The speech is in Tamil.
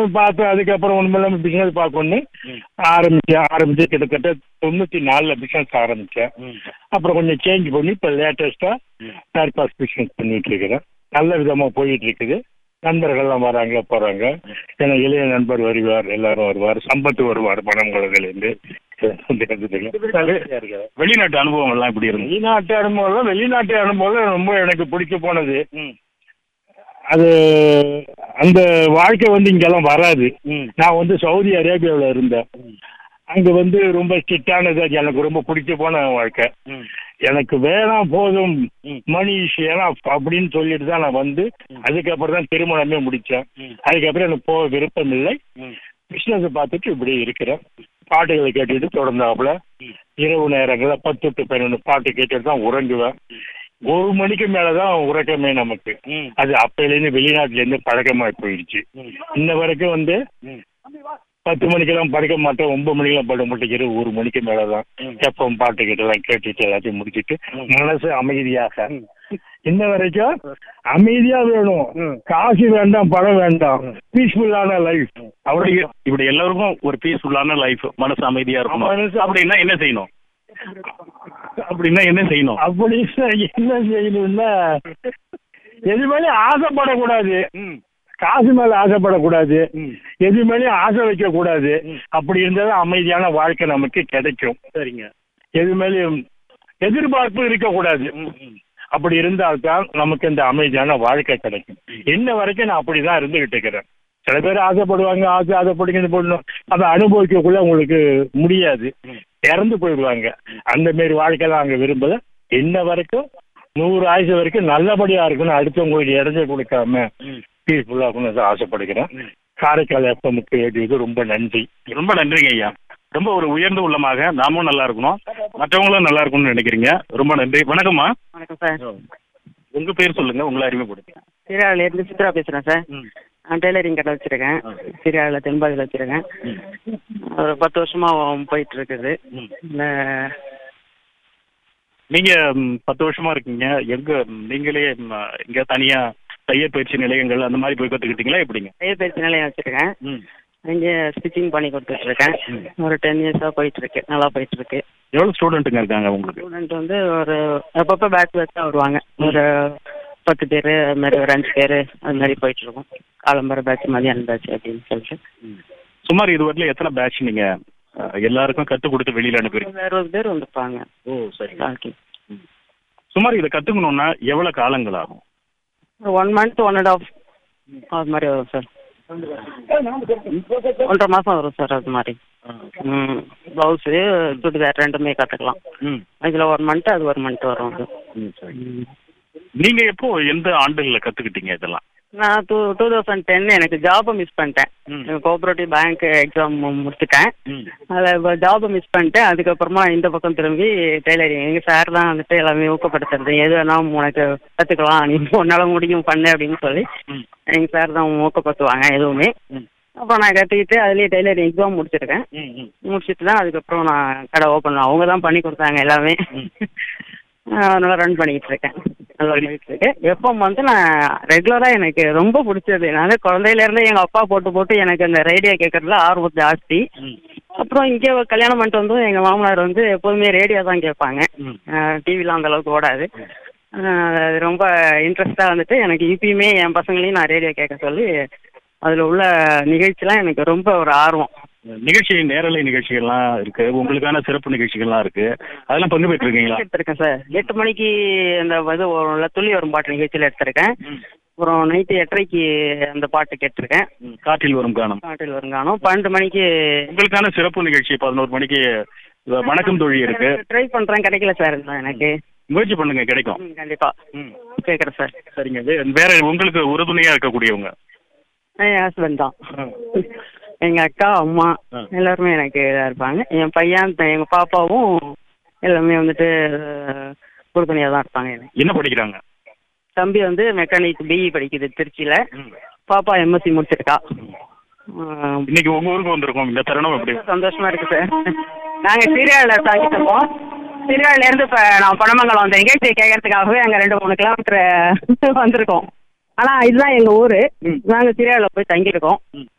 பார்த்து அதுக்கப்புறம் ஒன்றும் இல்லாமல் பிஸ்னஸ் பார்க்கணுன்னு ஆரம்பிச்சேன் ஆரம்பிச்சு கிட்டத்தட்ட தொண்ணூற்றி நாலில் பிஸ்னஸ் ஆரம்பித்தேன் அப்புறம் கொஞ்சம் சேஞ்ச் பண்ணி இப்போ லேட்டஸ்ட்டாக தேர்ட் பாஸ் பிஸ்னஸ் பண்ணிட்டு இருக்கிறேன் நல்ல விதமாக போயிட்டு இருக்குது நண்பர்கள்லாம் வராங்க போகிறாங்க ஏன்னா இளைய நண்பர் வருவார் எல்லாரும் வருவார் சம்பத்து வருவார் பணங்குளத்துலேருந்து வெளிநாட்டு அனுபவங்கள்லாம் எப்படி இருந்து வெளிநாட்டு அனுபவம் வெளிநாட்டு அனுபவம் ரொம்ப எனக்கு பிடிக்க போனது அது அந்த வாழ்க்கை வந்து இங்கெல்லாம் வராது நான் வந்து சவுதி அரேபியாவில் இருந்தேன் அங்கே வந்து ரொம்ப ஸ்ட்ரிக்டானது அது எனக்கு ரொம்ப பிடிச்ச போன வாழ்க்கை எனக்கு வேணாம் போதும் மணி ஏன்னா அப்படின்னு சொல்லிட்டு தான் நான் வந்து அதுக்கப்புறம் தான் திருமணமே முடித்தேன் அதுக்கப்புறம் எனக்கு போக விருப்பம் இல்லை பிஸ்னஸை பார்த்துட்டு இப்படி இருக்கிறேன் பாட்டுகளை கேட்டுட்டு தொடர்ந்தாப்புல இரவு நேரங்களில் பத்து டு பன்னெண்டு பாட்டு கேட்டுட்டு தான் உறங்குவேன் ஒரு மணிக்கு மேலே தான் உறக்கமே நமக்கு அது அப்பையிலேருந்து வெளிநாட்டிலேருந்து பழக்கமாகி போயிடுச்சு இன்ன வரைக்கும் வந்து பத்து மணிக்கெல்லாம் படுக்க மாட்டேன் ஒன்பது மணிக்கெல்லாம் படுக்க மாட்டேன் இரவு ஒரு மணிக்கு மேலே தான் எப்பவும் பாட்டு கிட்டலாம் கேட்டுட்டு எல்லாத்தையும் முடிச்சிட்டு மனசு அமைதியாக இன்ன வரைக்கும் அமைதியா வேணும் காசு வேண்டாம் பணம் வேண்டாம் பீஸ்ஃபுல்லான லைஃப் அப்படி இப்படி எல்லாருக்கும் ஒரு பீஸ்ஃபுல்லான லைஃப் மனசு அமைதியா இருக்கணும் மனசு- அப்படின்னா என்ன செய்யணும் அப்படின்னா என்ன செய்யணும் அப்படி என்ன செய்யணும்னா எது மேலேயும் ஆசைப்படக்கூடாது காசு மேல ஆசைப்படக்கூடாது எது மேலேயும் ஆசை வைக்க கூடாது அப்படி இருந்தால் அமைதியான வாழ்க்கை நமக்கு கிடைக்கும் சரிங்க எது மேலேயும் எதிர்பார்ப்பு இருக்கக்கூடாது அப்படி இருந்தால்தான் நமக்கு இந்த அமைதியான வாழ்க்கை கிடைக்கும் இன்ன வரைக்கும் நான் அப்படிதான் இருந்துகிட்டு இருக்கிறேன் சில பேர் ஆசைப்படுவாங்க ஆசை ஆசைப்படுங்க இது பண்ணணும் அதை அனுபவிக்கக்குள்ள உங்களுக்கு முடியாது இறந்து போயிடுவாங்க அந்த மாரி வாழ்க்கையெல்லாம் அங்கே விரும்பல இன்ன வரைக்கும் நூறு ஆயுசு வரைக்கும் நல்லபடியா இருக்கணும் அடுத்தவங்களுக்கு இடைஞ்சல் கொடுக்காம பீஸ்ஃபுல்லாக இருக்கணும்னு ஆசைப்படுகிறேன் காரைக்கால் எஃப்எம்முக்கு எழுதியது ரொம்ப நன்றி ரொம்ப நன்றிங்க ஐயா ரொம்ப ஒரு உயர்ந்த உள்ளமாக நாமும் நல்லா இருக்கணும் மற்றவங்களும் நல்லா இருக்கணும்னு நினைக்கிறீங்க ரொம்ப நன்றி வணக்கம்மா வணக்கம் சார் உங்க பேர் சொல்லுங்க உங்களை அறிமுகப்படுத்தி சீரியாவில் இருந்து சித்ரா பேசுகிறேன் சார் ம். நான் டெய்லரிங் கடை வச்சுருக்கேன் சீரியாவில் தென்பாதியில் வச்சுருக்கேன் ஒரு பத்து வருஷமாக போயிட்டு இருக்குது இந்த நீங்க ம், பத்து வருஷமா இருக்கீங்க எங்க ம், நீங்களே ம், இங்க தனியா தையல் பயிற்சி நிலையங்கள் அந்த மாதிரி போய் கத்துக்கிட்டீங்களா எப்படிங்க தையல் பயிற்சி நிலையம் வச்சுருக்கேன் ம். இங்கே ஸ்டிச்சிங் பண்ணி கொடுத்துட்ருக்கேன் ஒரு டென் இயர்ஸாக போயிட்டுருக்கு நல்லா போயிட்டுருக்கு எவ்வளவு ஸ்டூடெண்ட்டுங்க இருக்காங்க உங்களுக்கு ஸ்டூடெண்ட் வந்து ஒரு அப்பப்போ பேட்ச் பேட்சாக வருவாங்க ஒரு பத்து பேர் அது மாதிரி ஒரு அஞ்சு பேர் அது மாதிரி போயிட்டுருக்கோம் காலம்பர பேட்ச் மதியானம் பேட்ச் அப்படின்னு சொல்லிட்டு சுமார் இதுவரையிலும் எத்தனை பேட்ச் நீங்க அஹ், எல்லாருக்கும் கத்து கொடுத்து வெளியில அனுப்புறீங்க ஒரு அறுபது பேர் வந்திருப்பாங்க ஓ சரி ஓகே சுமார் இதை கத்துக்கணும்னா எவ்வளவு காலங்கள் ஆகும் one month one and half அது மாதிரி வரும் சார் ஒன்றரை மாதம் வரும் சார் அது மாதிரி ம் ப்ளவுஸு சுடிதார் ரெண்டுமே கற்றுக்கலாம் ம் இதில் ஒரு மந்த் அது ஒரு மந்த் வரும் அது ம், சரி நீங்க எப்போ எந்த ஆண்டுகள்ல கத்துக்கிட்டீங்க இதெல்லாம் நான் டூ டூ தௌசண்ட் டென் எனக்கு ஜாபை மிஸ் பண்ணிட்டேன் ம். கோஆப்ரேட்டிவ் பேங்க் எக்ஸாம் முடிச்சுட்டேன் ம் அதில் ஜாபை மிஸ் பண்ணிட்டேன் அதுக்கப்புறமா இந்த பக்கம் திரும்பி டெய்லரிங் எங்கள் சார் தான் வந்துட்டு எல்லாமே ஊக்கப்படுத்துறது எது வேணாலும் உனக்கு கற்றுக்கலாம் நீ உன்னால் முடியும் பண்ணு அப்படின்னு சொல்லி ம். எங்கள் சார் தான் ஊக்கப்படுத்துவாங்க எதுவுமே ம். அப்புறம் நான் கற்றுக்கிட்டு அதுலேயே டெய்லரிங் எக்ஸாம் முடிச்சிருக்கேன் ம் ம் முடிச்சிட்டு தான் அதுக்கப்புறம் நான் கடை ஓப்பன் அவங்க தான் பண்ணி கொடுத்தாங்க எல்லாமே அதனால ரன் பண்ணிக்கிட்டு இருக்கேன் நல்லா போயிட்டு இருக்கு எஃப்எம் வந்து நான் ரெகுலராக எனக்கு ரொம்ப பிடிச்சது நான் குழந்தையிலேருந்தே எங்கள் அப்பா போட்டு போட்டு எனக்கு அந்த ரேடியோ கேட்கறதுல ஆர்வம் ஜாஸ்தி ம். அப்புறம் இங்கே கல்யாணம் பண்ணிட்டு வந்து எங்கள் மாமனார் வந்து எப்போதுமே ரேடியோ தான் கேட்பாங்க ம். டிவிலாம் அந்த அளவுக்கு ஓடாது அஹ் அது ரொம்ப இன்ட்ரெஸ்டாக வந்துட்டு எனக்கு இப்பயுமே என் பசங்களையும் நான் ரேடியோ கேட்க சொல்லி அதில் உள்ள நிகழ்ச்சிலாம் எனக்கு ரொம்ப ஒரு ஆர்வம் நிகழ்ச்சி நேரலை நிகழ்ச்சிகள்லாம் இருக்கு உங்களுக்கான சிறப்பு நிகழ்ச்சிகள்லாம் இருக்கு அதெல்லாம் பங்கு பெற்றிருக்கீங்களா எடுத்திருக்கேன் சார் எட்டு மணிக்கு அந்த இது வரும்ல துள்ளி வரும் பாட்டு நிகழ்ச்சியில் எடுத்திருக்கேன் அப்புறம் நைட்டு எட்டரைக்கு அந்த பாட்டு கேட்டிருக்கேன் ம், காற்றில் வரும் கானம் பாட்டில் வரும் காணும் பன்னெண்டு மணிக்கு உங்களுக்கான சிறப்பு நிகழ்ச்சி பதினோரு மணிக்கு வ- வணக்கம் தோழி இருக்கு ட்ரை பண்ணுறேன் கிடைக்கல சார் இதுதான் எனக்கு முயற்சி பண்ணுங்க கிடைக்கும் ம், கண்டிப்பா ம். கேட்குறேன் சார் சரிங்க வே- வேற உங்களுக்கு உறுதுணையா இருக்கக்கூடியவங்க என் ஹஸ்பண்ட் தான் எங்கள் அக்கா அம்மா ஆ. எல்லாருமே எனக்கு இதாக இருப்பாங்க என் பையன் எங்கள் பாப்பாவும் எல்லாமே வந்துட்டு உறுதுணையாக தான் இருப்பாங்க எனக்கு என்ன படிக்கிறாங்க தம்பி வந்து மெக்கானிக் பிஇ படிக்குது திருச்சியில் பாப்பா எம்எஸ்சி முடிச்சிருக்கா ஆ, இன்னைக்கு உங்க ஊருக்கு வந்திருக்கோம் இந்த தருணம் எப்படி சந்தோஷமா இருக்கு சார் நாங்கள் சீரியாவில் தங்கிட்டு இருக்கோம் சீரியாவிலேருந்து இப்போ நான் பனமங்கலம் அந்த நிகழ்ச்சியை கேட்கறதுக்காகவே அங்கே ரெண்டு மூணு கிலோமீட்டர் வந்திருக்கோம் ஆனால் இதுதான் எங்கள் ஊர் நாங்கள் சீரியாவில் போய் தங்கியிருக்கோம்